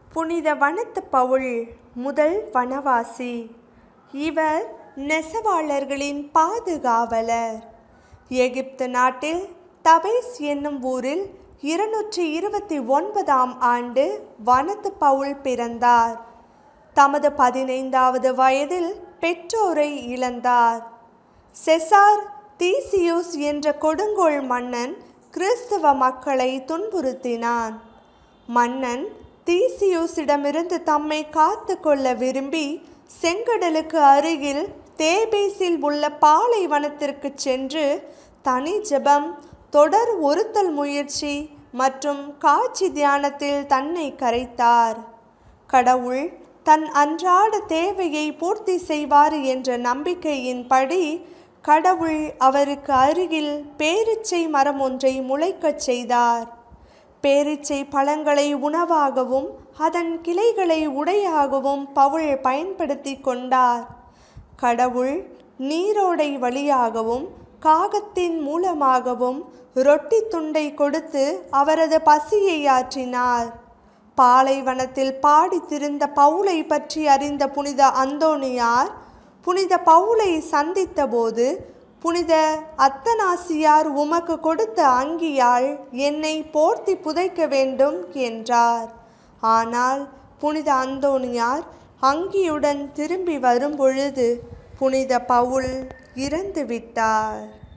புனித வனத்து பவுல் முதல் வனவாசி இவர் நெசவாளர்களின் பாதுகாவலர் எகிப்து நாட்டில் தபேஸ் என்னும் ஊரில் இருநூற்றி இருபத்தி ஒன்பதாம் ஆண்டு வனத்து பவுல் பிறந்தார் தமது பதினைந்தாவது வயதில் பெற்றோரை இழந்தார் செசார் தீசியூஸ் என்ற கொடுங்கோல் மன்னன் கிறிஸ்தவ மக்களை துன்புறுத்தினான் மன்னன் தீசியூஸிடமிருந்து தம்மை காத்து கொள்ள விரும்பி செங்கடலுக்கு அருகில் தேபேஸில் உள்ள பாலைவனத்திற்கு சென்று தனி ஜெபம் தொடர் ஒருத்தல் முயற்சி மற்றும் காட்சி தியானத்தில் தன்னை கரைத்தார் கடவுள் தன் அன்றாட தேவையை பூர்த்தி செய்வார் என்ற நம்பிக்கையின்படி கடவுள் அவருக்கு அருகில் பேரிச்சை மரம் ஒன்றை முளைக்கச் செய்தார் பேரிச்சை பழங்களை உணவாகவும் அதன் கிளைகளை உடையாகவும் பவுல் பயன்படுத்தி கொண்டார் கடவுள் நீரோடை வழியாகவும் காகத்தின் மூலமாகவும் ரொட்டி துண்டை கொடுத்து அவரது பசியை ஆற்றினார் பாலைவனத்தில் பாடி திரிந்த பவுலை பற்றி அறிந்த புனித அந்தோணியார் புனித பவுலை சந்தித்தபோது புனித அத்தனாசியார் உமக்கு கொடுத்த அங்கியால் என்னை போர்த்தி புதைக்க வேண்டும் என்றார் ஆனால் புனித அந்தோணியார் அங்கியுடன் திரும்பி வரும்பொழுது புனித பவுல் இறந்து விட்டார்